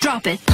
Drop it.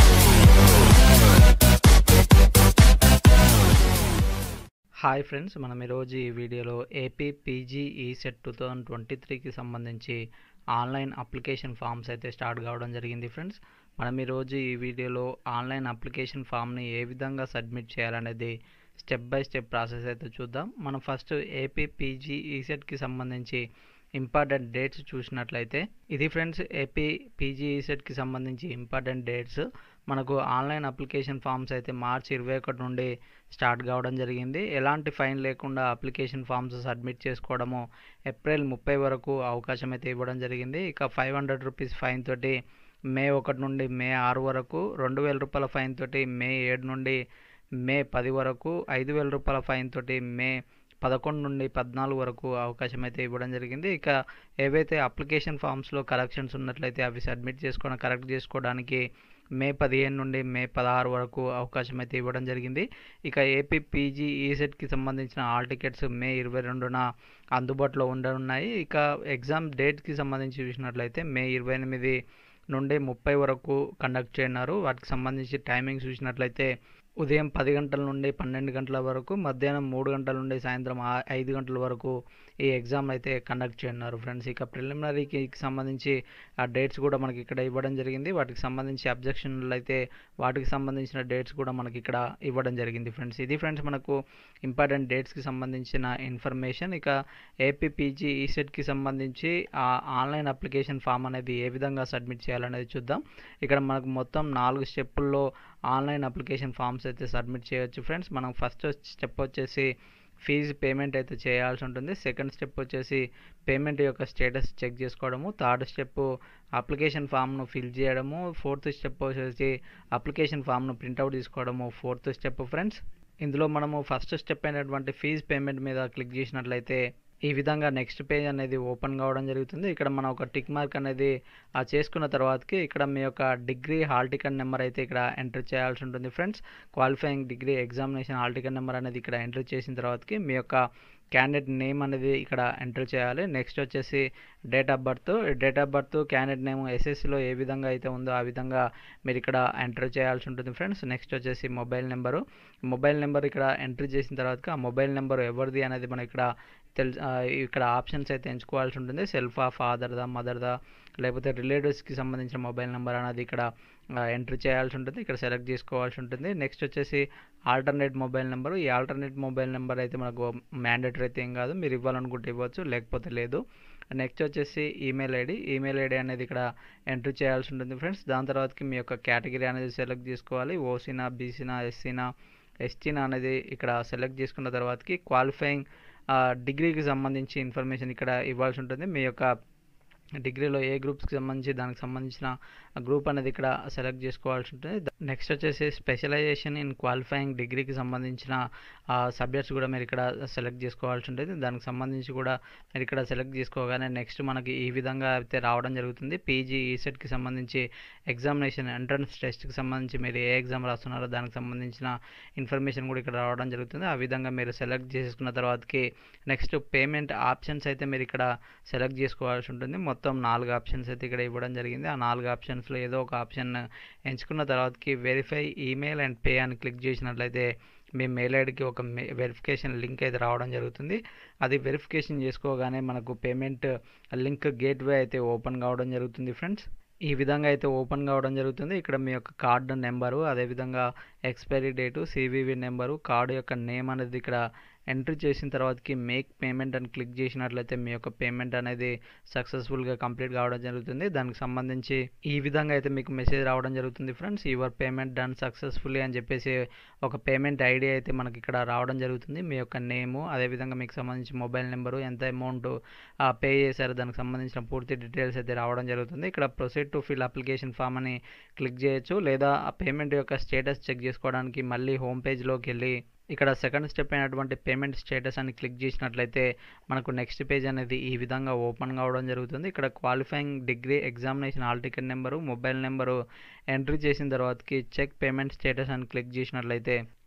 Hi friends మనం ఈరోజు ఈ వీడియోలో AP PG E set two thousand twenty త్రీకి సంబంధించి ఆన్లైన్ అప్లికేషన్ ఫామ్స్ అయితే స్టార్ట్ కావడం జరిగింది ఫ్రెండ్స్ మనం ఈరోజు ఈ వీడియోలో ఆన్లైన్ అప్లికేషన్ ఫామ్ని ఏ విధంగా సబ్మిట్ చేయాలనేది స్టెప్ బై స్టెప్ ప్రాసెస్ అయితే చూద్దాం మనం ఫస్ట్ ఏపీ పీజీ ఈ సెట్కి సంబంధించి ఇంపార్టెంట్ డేట్స్ చూసినట్లయితే ఇది ఫ్రెండ్స్ ఏపీ పీజీ ఈ సెట్కి సంబంధించి ఇంపార్టెంట్ డేట్స్ మనకు ఆన్లైన్ అప్లికేషన్ ఫామ్స్ అయితే మార్చి ఇరవై ఒకటి నుండి స్టార్ట్ కావడం జరిగింది ఎలాంటి ఫైన్ లేకుండా అప్లికేషన్ ఫామ్స్ సబ్మిట్ చేసుకోవడము ఏప్రిల్ ముప్పై వరకు అవకాశం అయితే ఇవ్వడం జరిగింది ఇక ఫైవ్ హండ్రెడ్ రూపీస్ ఫైన్ తోటి మే ఒకటి నుండి మే ఆరు వరకు రెండు వేల రూపాయల ఫైన్ తోటి మే ఏడు నుండి మే పది వరకు ఐదు వేల రూపాయల ఫైన్ తోటి మే పదకొండు నుండి పద్నాలుగు వరకు అవకాశం అయితే ఇవ్వడం జరిగింది ఇక ఏవైతే అప్లికేషన్ ఫామ్స్లో కరెక్షన్స్ ఉన్నట్లయితే అవి సబ్మిట్ చేసుకోవడం కరెక్ట్ చేసుకోవడానికి మే పదిహేను నుండి మే పదహారు వరకు అవకాశం అయితే ఇవ్వడం జరిగింది ఇక ఏపీ పీజీ ఈసెట్కి సంబంధించిన ఆల్ టికెట్స్ మే ఇరవై రెండున అందుబాటులో ఉండనున్నాయి ఇక ఎగ్జామ్ డేట్కి సంబంధించి చూసినట్లయితే మే ఇరవై ఎనిమిది నుండి ముప్పై వరకు కండక్ట్ చేయన్నారు వాటికి సంబంధించి టైమింగ్ చూసినట్లయితే ఉదయం పది గంటల నుండి పన్నెండు గంటల వరకు మధ్యాహ్నం మూడు గంటల నుండి సాయంత్రం ఆ- ఐదు గంటల వరకు ఈ ఎగ్జామ్ అయితే కండక్ట్ చేయనున్నారు ఫ్రెండ్స్ ఇక ప్రిలిమినరీకి సంబంధించి ఆ డేట్స్ కూడా మనకి ఇక్కడ ఇవ్వడం జరిగింది వాటికి సంబంధించి అబ్జెక్షన్లు అయితే వాటికి సంబంధించిన డేట్స్ కూడా మనకి ఇక్కడ ఇవ్వడం జరిగింది ఫ్రెండ్స్ ఇది ఫ్రెండ్స్ మనకు ఇంపార్టెంట్ డేట్స్కి సంబంధించిన ఇన్ఫర్మేషన్ ఇక ఏపీపీజీ ఈసెట్కి సంబంధించి ఆ ఆన్లైన్ అప్లికేషన్ ఫామ్ అనేది ఏ విధంగా సబ్మిట్ చేయాలనేది చూద్దాం ఇక్కడ మనకు మొత్తం నాలుగు స్టెప్పుల్లో ఆన్లైన్ అప్లికేషన్ ఫామ్స్ అయితే సబ్మిట్ చేయొచ్చు ఫ్రెండ్స్ మనం ఫస్ట్ స్టెప్ వచ్చేసి ఫీజు పేమెంట్ అయితే చేయాల్సి ఉంటుంది సెకండ్ స్టెప్ వచ్చేసి పేమెంట్ యొక్క స్టేటస్ చెక్ చేసుకోవడము థర్డ్ స్టెప్ అప్లికేషన్ ఫామ్ను ఫిల్ చేయడము ఫోర్త్ స్టెప్ వచ్చేసి అప్లికేషన్ ఫామ్ను ప్రింట్అవుట్ తీసుకోవడము ఫోర్త్ స్టెప్ ఫ్రెండ్స్ ఇందులో మనము ఫస్ట్ స్టెప్ అయినటువంటి ఫీజు పేమెంట్ మీద క్లిక్ చేసినట్లయితే ఈ విధంగా నెక్స్ట్ పేజ్ అనేది ఓపెన్ కావడం జరుగుతుంది ఇక్కడ మనం ఒక టిక్ మార్క్ అనేది ఆ చేసుకున్న తర్వాతకి ఇక్కడ మీ యొక్క డిగ్రీ హాల్ టికెట్ నెంబర్ అయితే ఇక్కడ ఎంటర్ చేయాల్సి ఉంటుంది friends qualifying degree examination hall ticket number అనేది ఇక్కడ ఎంటర్ చేసిన తర్వాతకి మీ యొక్క క్యాండిడేట్ నేమ్ అనేది ఇక్కడ ఎంటర్ చేయాలి నెక్స్ట్ వచ్చేసి date of birth date of birth candidate name ఎస్ఎస్సిలో ఏ విధంగా అయితే ఉందో ఆ విధంగా మీరు ఇక్కడ ఎంటర్ చేయాల్సి ఉంటుంది ఫ్రెండ్స్ నెక్స్ట్ వచ్చేసి మొబైల్ నెంబరు మొబైల్ నెంబర్ ఇక్కడ ఎంటర్ చేసిన తర్వాత ఆ మొబైల్ నెంబర్ ఎవరిది అనేది మనం ఇక్కడ తెల్ ఆ, ఇక్కడ ఆప్షన్స్ అయితే ఎంచుకోవాల్సి ఉంటుంది సెల్ఫా ఫాదర్దా మదర్దా లేకపోతే రిలేటివ్స్కి సంబంధించిన మొబైల్ నెంబర్ అనేది ఇక్కడ ఎంటర్ చేయాల్సి ఉంటుంది ఇక్కడ సెలెక్ట్ చేసుకోవాల్సి ఉంటుంది నెక్స్ట్ వచ్చేసి ఆల్టర్నేట్ మొబైల్ నెంబర్ ఈ ఆల్టర్నేట్ మొబైల్ నెంబర్ అయితే మనకు మ్యాండేటరీ అయితే ఏం కాదు మీరు ఇవ్వాలనుకుంటే ఇవ్వచ్చు లేకపోతే లేదు నెక్స్ట్ వచ్చేసి ఈమెయిల్ ఐడి ఈమెయిల్ ఐడి అనేది ఇక్కడ ఎంటర్ చేయాల్సి ఉంటుంది ఫ్రెండ్స్ దాని తర్వాతకి మీ యొక్క కేటగిరీ అనేది సెలెక్ట్ చేసుకోవాలి ఓసీనా బీసీనా ఎస్సీనా ఎస్టీనా అనేది ఇక్కడ సెలెక్ట్ చేసుకున్న తర్వాతకి క్వాలిఫైయింగ్ డిగ్రీకి సంబంధించి ఇన్ఫర్మేషన్ ఇక్కడ ఇవ్వాల్సి ఉంటుంది మీ యొక్క డిగ్రీలో ఏ గ్రూప్స్కి సంబంధించి దానికి సంబంధించిన గ్రూప్ అనేది ఇక్కడ సెలెక్ట్ చేసుకోవాల్సి ఉంటుంది నెక్స్ట్ వచ్చేసి స్పెషలైజేషన్ ఇన్ క్వాలిఫైయింగ్ డిగ్రీకి సంబంధించిన సబ్జెక్ట్స్ కూడా మీరు ఇక్కడ సెలెక్ట్ చేసుకోవాల్సి ఉంటుంది దానికి సంబంధించి కూడా మీరు ఇక్కడ సెలెక్ట్ చేసుకోగానే నెక్స్ట్ మనకి ఈ విధంగా అయితే రావడం జరుగుతుంది పీజీ ఈసెట్కి సంబంధించి ఎగ్జామినేషన్ ఎంట్రన్స్ టెస్ట్కి సంబంధించి మీరు ఏ ఎగ్జామ్ రాస్తున్నారో దానికి సంబంధించిన ఇన్ఫర్మేషన్ కూడా ఇక్కడ రావడం జరుగుతుంది ఆ విధంగా మీరు సెలెక్ట్ చేసుకున్న తర్వాతకి నెక్స్ట్ పేమెంట్ ఆప్షన్స్ అయితే మీరు ఇక్కడ సెలెక్ట్ చేసుకోవాల్సి ఉంటుంది మొత్తం నాలుగు ఆప్షన్స్ అయితే ఇక్కడ ఇవ్వడం జరిగింది ఆ నాలుగు ఆప్షన్స్లో ఏదో ఒక ఆప్షన్ ఎంచుకున్న తర్వాతకి వెరిఫై ఈమెయిల్ అండ్ పే అని క్లిక్ చేసినట్లయితే మీ మెయిల్ ఐడికి ఒక వెరిఫికేషన్ లింక్ అయితే రావడం జరుగుతుంది అది వెరిఫికేషన్ చేసుకోగానే మనకు పేమెంట్ లింక్ గేట్వే అయితే ఓపెన్ కావడం జరుగుతుంది ఫ్రెండ్స్ ఈ విధంగా అయితే ఓపెన్ కావడం జరుగుతుంది ఇక్కడ మీ యొక్క కార్డు నెంబరు అదేవిధంగా expiry date CVV number card యొక్క నేమ్ అనేది ఇక్కడ ఎంట్రీ చేసిన తర్వాతకి మేక్ పేమెంట్ అని క్లిక్ చేసినట్లయితే మీ యొక్క పేమెంట్ అనేది సక్సెస్ఫుల్గా కంప్లీట్ కావడం జరుగుతుంది దానికి సంబంధించి ఈ విధంగా అయితే మీకు మెసేజ్ రావడం జరుగుతుంది friends your payment done successfully అని చెప్పేసి ఒక పేమెంట్ ఐడి అయితే మనకి ఇక్కడ రావడం జరుగుతుంది మీ యొక్క నేము అదేవిధంగా మీకు సంబంధించి మొబైల్ నెంబరు ఎంత అమౌంట్ పే చేశారో దానికి సంబంధించిన పూర్తి డీటెయిల్స్ అయితే రావడం జరుగుతుంది ఇక్కడ proceed to fill application form అని క్లిక్ చేయొచ్చు లేదా ఆ పేమెంట్ యొక్క స్టేటస్ చెక్ చేసుకోవడానికి మళ్ళీ హోమ్ పేజ్లోకి వెళ్ళి ఇక్కడ సెకండ్ స్టెప్ అయినటువంటి పేమెంట్ స్టేటస్ అని క్లిక్ చేసినట్లయితే మనకు నెక్స్ట్ పేజ్ అనేది ఈ విధంగా ఓపెన్ కావడం జరుగుతుంది ఇక్కడ qualifying degree examination hall ticket number mobile number entry చేసిన తర్వాతకి చెక్ పేమెంట్ స్టేటస్ అని క్లిక్ చేసినట్లయితే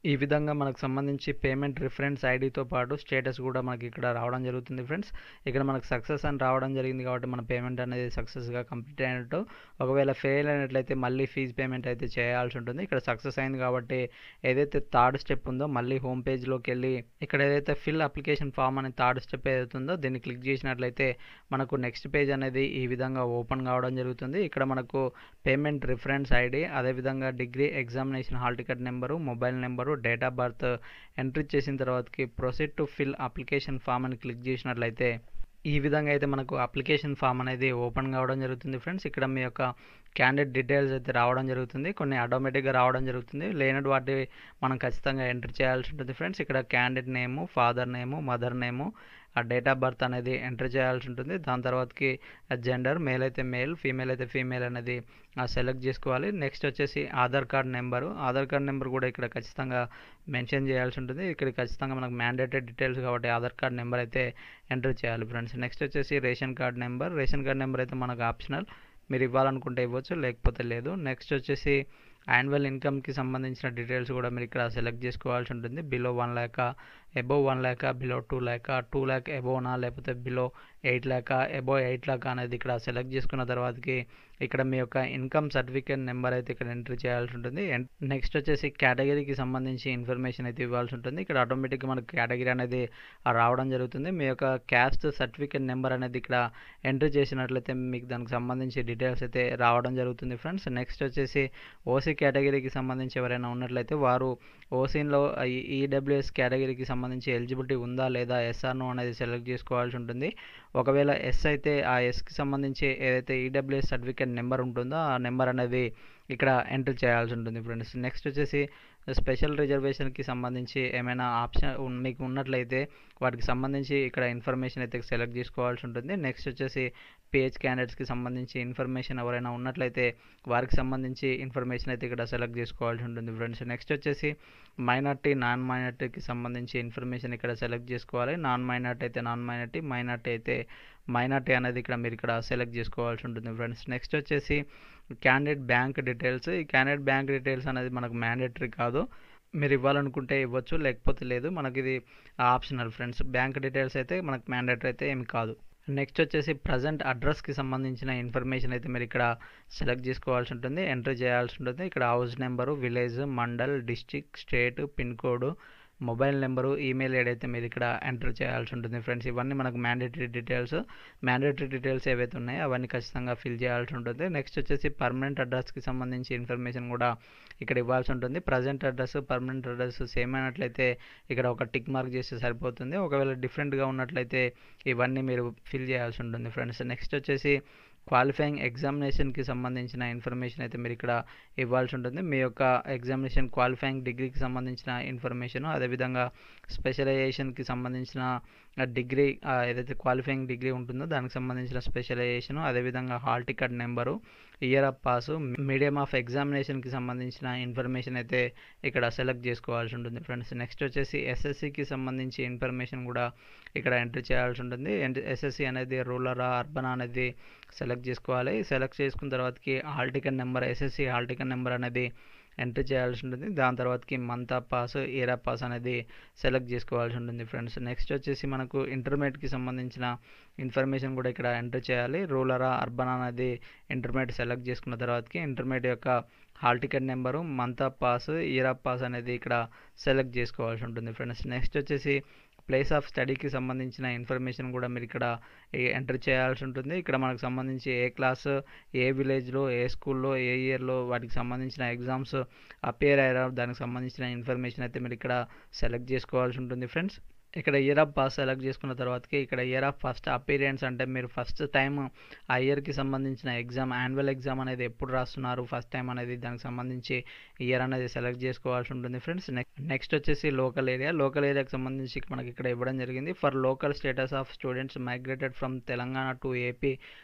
ఈ విధంగా మనకు సంబంధించి పేమెంట్ రిఫరెన్స్ ఐడితో పాటు స్టేటస్ కూడా మనకి ఇక్కడ రావడం జరుగుతుంది ఫ్రెండ్స్ ఇక్కడ మనకు సక్సెస్ అని రావడం జరిగింది కాబట్టి మన పేమెంట్ అనేది సక్సెస్గా కంప్లీట్ అయినట్టు ఒకవేళ ఫెయిల్ అయినట్లయితే మళ్ళీ ఫీజు పేమెంట్ అయితే చేయాల్సి ఉంటుంది ఇక్కడ సక్సెస్ అయింది కాబట్టి ఏదైతే థర్డ్ స్టెప్ ఉందో మళ్ళీ హోమ్ పేజ్లోకి వెళ్ళి ఇక్కడ ఏదైతే ఫిల్ అప్లికేషన్ ఫామ్ అనే థర్డ్ స్టెప్ ఏదైతే ఉందో దీన్ని క్లిక్ చేసినట్లయితే మనకు నెక్స్ట్ పేజ్ అనేది ఈ విధంగా ఓపెన్ కావడం జరుగుతుంది ఇక్కడ మనకు పేమెంట్ రిఫరెన్స్ ఐడి అదేవిధంగా degree examination hall ticket number mobile number date of birth entry చేసిన తర్వాతకి proceed to fill application form అని క్లిక్ చేసినట్లయితే ఈ విధంగా అయితే మనకు అప్లికేషన్ ఫామ్ అనేది ఓపెన్ కావడం జరుగుతుంది ఫ్రెండ్స్ ఇక్కడ మీ యొక్క క్యాండిడేట్ డీటెయిల్స్ అయితే రావడం జరుగుతుంది కొన్ని ఆటోమేటిక్గా రావడం జరుగుతుంది లేనట్టు వాటి మనం ఖచ్చితంగా ఎంటర్ చేయాల్సి ఉంటుంది ఫ్రెండ్స్ ఇక్కడ candidate name father name mother name ఆ డేట్ ఆఫ్ బర్త్ అనేది ఎంటర్ చేయాల్సి ఉంటుంది దాని తర్వాతకి జెండర్ మేల్ అయితే మేల్ ఫీమేల్ అయితే ఫీమేల్ అనేది సెలెక్ట్ చేసుకోవాలి నెక్స్ట్ వచ్చేసి Aadhaar card number Aadhaar card number కూడా ఇక్కడ ఖచ్చితంగా మెన్షన్ చేయాల్సి ఉంటుంది ఇక్కడ ఖచ్చితంగా మనకు మ్యాండేటెడ్ డీటెయిల్స్ కాబట్టి ఆధార్ కార్డ్ నెంబర్ అయితే ఎంటర్ చేయాలి ఫ్రెండ్స్ నెక్స్ట్ వచ్చేసి ration card number ration card number అయితే మనకు ఆప్షనల్ మీరు ఇవ్వాలనుకుంటే ఇవ్వచ్చు లేకపోతే లేదు నెక్స్ట్ వచ్చేసి యాన్యువల్ ఇన్కమ్కి సంబంధించిన డీటెయిల్స్ కూడా మీరు ఇక్కడ సెలెక్ట్ చేసుకోవాల్సి ఉంటుంది below one lakh above one lakh below two lakh two lakh అబోవ్నా లేకపోతే below eight lakh above eight lakh అనేది ఇక్కడ సెలెక్ట్ చేసుకున్న తర్వాతకి ఇక్కడ మీ యొక్క ఇన్కమ్ సర్టిఫికేట్ నెంబర్ అయితే ఇక్కడ ఎంట్రీ చేయాల్సి ఉంటుంది నెక్స్ట్ వచ్చేసి కేటగిరీకి సంబంధించి ఇన్ఫర్మేషన్ అయితే ఇవ్వాల్సి ఉంటుంది ఇక్కడ ఆటోమేటిక్గా మనకు కేటగిరీ అనేది రావడం జరుగుతుంది మీ యొక్క క్యాస్ట్ సర్టిఫికేట్ నెంబర్ అనేది ఇక్కడ ఎంట్రీ చేసినట్లయితే మీకు దానికి సంబంధించి డీటెయిల్స్ అయితే రావడం జరుగుతుంది ఫ్రెండ్స్ నెక్స్ట్ వచ్చేసి ఓసీ కేటగిరీకి సంబంధించి ఎవరైనా ఉన్నట్లయితే వారు ఓసీలో ఈడబ్ల్యూఎస్ కేటగిరీకి సంబంధించి ఎలిజిబిలిటీ ఉందా లేదా ఎస్ఆర్నో అనేది సెలెక్ట్ చేసుకోవాల్సి ఉంటుంది ఒకవేళ ఎస్ అయితే ఆ ఎస్కి సంబంధించి ఏదైతే ఈడబ్ల్యూఎస్ సర్టిఫికేట్ నెంబర్ ఉంటుందో ఆ నెంబర్ అనేది ఇక్కడ ఎంటర్ చేయాల్సి ఉంటుంది ఫ్రెండ్స్ నెక్స్ట్ వచ్చేసి స్పెషల్ రిజర్వేషన్కి సంబంధించి ఏమైనా ఆప్షన్ మీకు ఉన్నట్లయితే వాటికి సంబంధించి ఇక్కడ ఇన్ఫర్మేషన్ అయితే సెలెక్ట్ చేసుకోవాల్సి ఉంటుంది నెక్స్ట్ వచ్చేసి పిహెచ్ క్యాండిడేట్స్కి సంబంధించి ఇన్ఫర్మేషన్ ఎవరైనా ఉన్నట్లయితే వారికి సంబంధించి ఇన్ఫర్మేషన్ అయితే ఇక్కడ సెలెక్ట్ చేసుకోవాల్సి ఉంటుంది ఫ్రెండ్స్ నెక్స్ట్ వచ్చేసి మైనార్టీ నాన్ మైనార్టీకి సంబంధించి ఇన్ఫర్మేషన్ ఇక్కడ సెలెక్ట్ చేసుకోవాలి నాన్ మైనార్టీ అయితే నాన్ మైనార్టీ మైనార్టీ అయితే మైనార్టీ అనేది ఇక్కడ మీరు ఇక్కడ సెలెక్ట్ చేసుకోవాల్సి ఉంటుంది ఫ్రెండ్స్ నెక్స్ట్ వచ్చేసి క్యాండిడేట్ బ్యాంక్ డీటెయిల్స్ ఈ క్యాండిడేట్ బ్యాంక్ డీటెయిల్స్ అనేది మనకు మ్యాండేటరీ కాదు మీరు ఇవ్వాలనుకుంటే ఇవ్వచ్చు లేకపోతే లేదు మనకి ఇది ఆప్షనల్ ఫ్రెండ్స్ బ్యాంక్ డీటెయిల్స్ అయితే మనకు మ్యాండేటరీ అయితే ఏమి కాదు నెక్స్ట్ వచ్చేసి ప్రజెంట్ అడ్రస్కి సంబంధించిన ఇన్ఫర్మేషన్ అయితే మీరు ఇక్కడ సెలెక్ట్ చేసుకోవాల్సి ఉంటుంది ఎంటర్ చేయాల్సి ఉంటుంది ఇక్కడ house number village mandal district state pin code mobile number email ఏదైతే మీరు ఇక్కడ ఎంటర్ చేయాల్సి ఉంటుంది ఫ్రెండ్స్ ఇవన్నీ మనకు మ్యాండేటరీ డీటెయిల్స్ మ్యాండేటరీ డీటెయిల్స్ ఏవైతే ఉన్నాయో అవన్నీ ఖచ్చితంగా ఫిల్ చేయాల్సి ఉంటుంది నెక్స్ట్ వచ్చేసి పర్మనెంట్ అడ్రస్కి సంబంధించి ఇన్ఫర్మేషన్ కూడా ఇక్కడ ఇవ్వాల్సి ఉంటుంది present address permanent address same అయినట్లయితే ఇక్కడ ఒక టిక్ మార్క్ చేస్తే సరిపోతుంది ఒకవేళ డిఫరెంట్గా ఉన్నట్లయితే ఇవన్నీ మీరు ఫిల్ చేయాల్సి ఉంటుంది ఫ్రెండ్స్ నెక్స్ట్ వచ్చేసి క్వాలిఫైయింగ్ ఎగ్జామినేషన్కి సంబంధించిన ఇన్ఫర్మేషన్ అయితే మీరు ఇక్కడ ఇవ్వాల్సి ఉంటుంది మీ యొక్క ఎగ్జామినేషన్ క్వాలిఫైయింగ్ డిగ్రీకి సంబంధించిన ఇన్ఫర్మేషన్ అదేవిధంగా స్పెషలైజేషన్కి సంబంధించిన డిగ్రీ ఏదైతే క్వాలిఫైయింగ్ డిగ్రీ ఉంటుందో దానికి సంబంధించిన స్పెషలైజేషన్ అదేవిధంగా hall ticket number year of pass medium of ఎగ్జామినేషన్కి సంబంధించిన ఇన్ఫర్మేషన్ అయితే ఇక్కడ సెలెక్ట్ చేసుకోవాల్సి ఉంటుంది ఫ్రెండ్స్ నెక్స్ట్ వచ్చేసి ఎస్ఎస్సికి సంబంధించి ఇన్ఫర్మేషన్ కూడా ఇక్కడ ఎంట్రీ చేయాల్సి ఉంటుంది ఎస్ఎస్సి అనేది రూరల్ అర్బన్ అనేది సెలెక్ట్ చేసుకోవాలి సెలెక్ట్ చేసుకున్న తర్వాతకి hall ticket number SSC hall ticket number అనేది ఎంటర్ చేయాల్సి ఉంటుంది దాని తర్వాతకి month of pass year of pass అనేది సెలెక్ట్ చేసుకోవాల్సి ఉంటుంది ఫ్రెండ్స్ నెక్స్ట్ వచ్చేసి మనకు ఇంటర్మీడియట్కి సంబంధించిన ఇన్ఫర్మేషన్ కూడా ఇక్కడ ఎంటర్ చేయాలి రూలరా అర్బన్ అనేది ఇంటర్మీడియట్ సెలెక్ట్ చేసుకున్న తర్వాతకి ఇంటర్మీడియట్ యొక్క hall ticket number month of pass year of pass అనేది ఇక్కడ సెలెక్ట్ చేసుకోవాల్సి ఉంటుంది ఫ్రెండ్స్ నెక్స్ట్ వచ్చేసి ప్లేస్ ఆఫ్ స్టడీకి సంబంధించిన ఇన్ఫర్మేషన్ కూడా మీరు ఇక్కడ ఎంటర్ చేయాల్సి ఉంటుంది ఇక్కడ మనకు సంబంధించి ఏ క్లాస్ ఏ విలేజ్లో ఏ స్కూల్లో ఏ ఇయర్లో వాటికి సంబంధించిన ఎగ్జామ్స్ అపేర్ అయ్యారో దానికి సంబంధించిన ఇన్ఫర్మేషన్ అయితే మీరు ఇక్కడ సెలెక్ట్ చేసుకోవాల్సి ఉంటుంది ఫ్రెండ్స్ ఇక్కడ ఇయర్ ఆఫ్ పాస్ సెలెక్ట్ చేసుకున్న తర్వాతకి ఇక్కడ ఇయర్ ఆఫ్ ఫస్ట్ అపీరియన్స్ అంటే మీరు ఫస్ట్ టైం ఆ ఇయర్కి సంబంధించిన ఎగ్జామ్ యాన్యువల్ ఎగ్జామ్ అనేది ఎప్పుడు రాస్తున్నారు ఫస్ట్ టైం అనేది దానికి సంబంధించి ఇయర్ అనేది సెలెక్ట్ చేసుకోవాల్సి ఉంటుంది ఫ్రెండ్స్ నెక్స్ట్ వచ్చేసి లోకల్ ఏరియా లోకల్ ఏరియాకి సంబంధించి మనకి ఇక్కడ ఇవ్వడం జరిగింది for local status of students migrated from Telangana to AP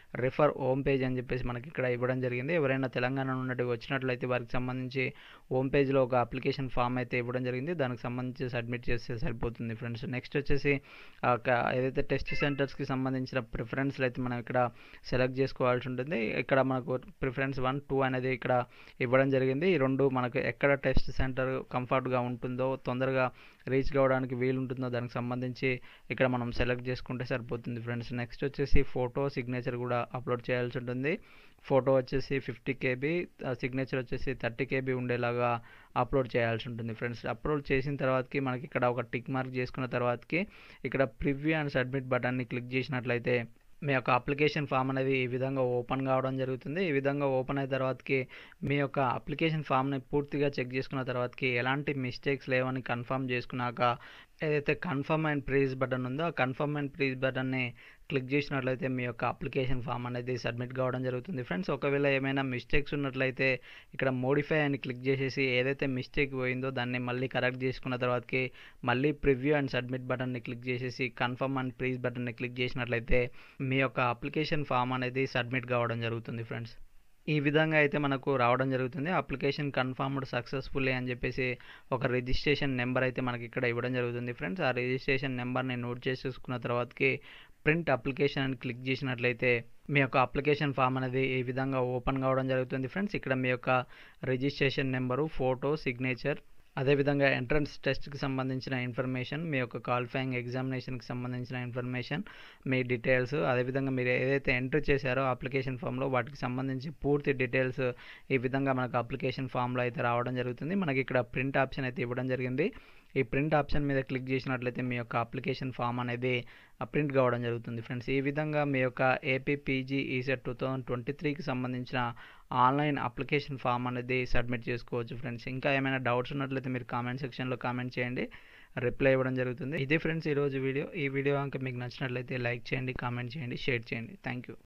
refer home page అని చెప్పేసి మనకి ఇక్కడ ఇవ్వడం జరిగింది ఎవరైనా తెలంగాణ నుండి వచ్చినట్లయితే వారికి సంబంధించి హోమ్ పేజ్లో ఒక అప్లికేషన్ ఫామ్ అయితే ఇవ్వడం జరిగింది దానికి సంబంధించి సబ్మిట్ చేస్తే సరిపోతుంది ఫ్రెండ్స్ నెక్స్ట్ వచ్చేసి ఆ క- ఏదైతే టెస్ట్ సెంటర్స్కి సంబంధించిన ప్రిఫరెన్స్లు అయితే మనం ఇక్కడ సెలెక్ట్ చేసుకోవాల్సి ఉంటుంది ఇక్కడ మనకు ప్రిఫరెన్స్ వన్ టూ అనేది ఇక్కడ ఇవ్వడం జరిగింది ఈ రెండు మనకు ఎక్కడ టెస్ట్ సెంటర్ కంఫర్ట్గా ఉంటుందో తొందరగా రీచ్ కావడానికి వీలు ఉంటుందో దానికి సంబంధించి ఇక్కడ మనం సెలెక్ట్ చేసుకుంటే సరిపోతుంది ఫ్రెండ్స్ నెక్స్ట్ వచ్చేసి ఫోటో సిగ్నేచర్ కూడా అప్లోడ్ చేయాల్సి ఉంటుంది ఫోటో వచ్చేసి ఫిఫ్టీ కేబీ సిగ్నేచర్ వచ్చేసి థర్టీ కేబీ ఉండేలాగా అప్లోడ్ చేయాల్సి ఉంటుంది ఫ్రెండ్స్ అప్లోడ్ చేసిన తర్వాతకి మనకి ఇక్కడ ఒక టిక్ మార్క్ చేసుకున్న తర్వాతకి ఇక్కడ ప్రివ్యూ అండ్ సబ్మిట్ బటన్ని క్లిక్ చేసినట్లయితే మీ యొక్క అప్లికేషన్ ఫామ్ అనేది ఈ విధంగా ఓపెన్ కావడం జరుగుతుంది ఈ విధంగా ఓపెన్ అయిన తర్వాతకి మీ యొక్క అప్లికేషన్ ఫామ్ని పూర్తిగా చెక్ చేసుకున్న తర్వాతకి ఎలాంటి మిస్టేక్స్ లేవని కన్ఫర్మ్ చేసుకున్నాక ఏదైతే కన్ఫర్మ్ అండ్ ప్రీజ్ బటన్ ఉందో ఆ కన్ఫర్మ్ అండ్ ప్రీజ్ బటన్ని క్లిక్ చేసినట్లయితే మీ యొక్క అప్లికేషన్ ఫామ్ అనేది సబ్మిట్ కావడం జరుగుతుంది ఫ్రెండ్స్ ఒకవేళ ఏమైనా మిస్టేక్స్ ఉన్నట్లయితే ఇక్కడ మోడిఫై అని క్లిక్ చేసేసి ఏదైతే మిస్టేక్ పోయిందో దాన్ని మళ్ళీ కరెక్ట్ చేసుకున్న తర్వాతకి మళ్ళీ ప్రివ్యూ అండ్ సబ్మిట్ బటన్ని క్లిక్ చేసేసి కన్ఫర్మ్ అండ్ ప్రీజ్ బటన్ని క్లిక్ చేసినట్లయితే మీ యొక్క అప్లికేషన్ ఫామ్ అనేది సబ్మిట్ కావడం జరుగుతుంది ఫ్రెండ్స్ ఈ విధంగా అయితే మనకు రావడం జరుగుతుంది అప్లికేషన్ కన్ఫర్మ్డ్ సక్సెస్ఫుల్లీ అని చెప్పేసి ఒక రిజిస్ట్రేషన్ నెంబర్ అయితే మనకి ఇక్కడ ఇవ్వడం జరుగుతుంది ఫ్రెండ్స్ ఆ రిజిస్ట్రేషన్ నెంబర్ని నోట్ చేసేసుకున్న తర్వాతకి ప్రింట్ అప్లికేషన్ అని క్లిక్ చేసినట్లయితే మీ యొక్క అప్లికేషన్ ఫామ్ అనేది ఈ విధంగా ఓపెన్ కావడం జరుగుతుంది ఫ్రెండ్స్ ఇక్కడ మీ యొక్క రిజిస్ట్రేషన్ నెంబరు ఫోటో సిగ్నేచర్ అదేవిధంగా ఎంట్రన్స్ టెస్ట్కి సంబంధించిన ఇన్ఫర్మేషన్ మీ యొక్క క్వాలిఫైయింగ్ ఎగ్జామినేషన్కి సంబంధించిన ఇన్ఫర్మేషన్ మీ డీటెయిల్స్ అదేవిధంగా మీరు ఏదైతే ఎంటర్ చేశారో అప్లికేషన్ ఫామ్లో వాటికి సంబంధించి పూర్తి డీటెయిల్స్ ఈ విధంగా మనకు అప్లికేషన్ ఫామ్లో అయితే రావడం జరుగుతుంది మనకి ఇక్కడ ప్రింట్ ఆప్షన్ అయితే ఇవ్వడం జరిగింది ఈ ప్రింట్ ఆప్షన్ మీద క్లిక్ చేసినట్లయితే మీ యొక్క అప్లికేషన్ ఫామ్ అనేది ప్రింట్ కావడం జరుగుతుంది ఫ్రెండ్స్ ఈ విధంగా మీ యొక్క AP PG ECET two thousand twenty త్రీకి సంబంధించిన ఆన్లైన్ అప్లికేషన్ ఫామ్ అనేది సబ్మిట్ చేసుకోవచ్చు ఫ్రెండ్స్ ఇంకా ఏమైనా డౌట్స్ ఉన్నట్లయితే మీరు కామెంట్ సెక్షన్లో కామెంట్ చేయండి రిప్లై ఇవ్వడం జరుగుతుంది ఇదే ఫ్రెండ్స్ ఈరోజు వీడియో ఈ వీడియో కనుక మీకు నచ్చినట్లయితే లైక్ చేయండి కామెంట్ చేయండి షేర్ చేయండి థ్యాంక్ యూ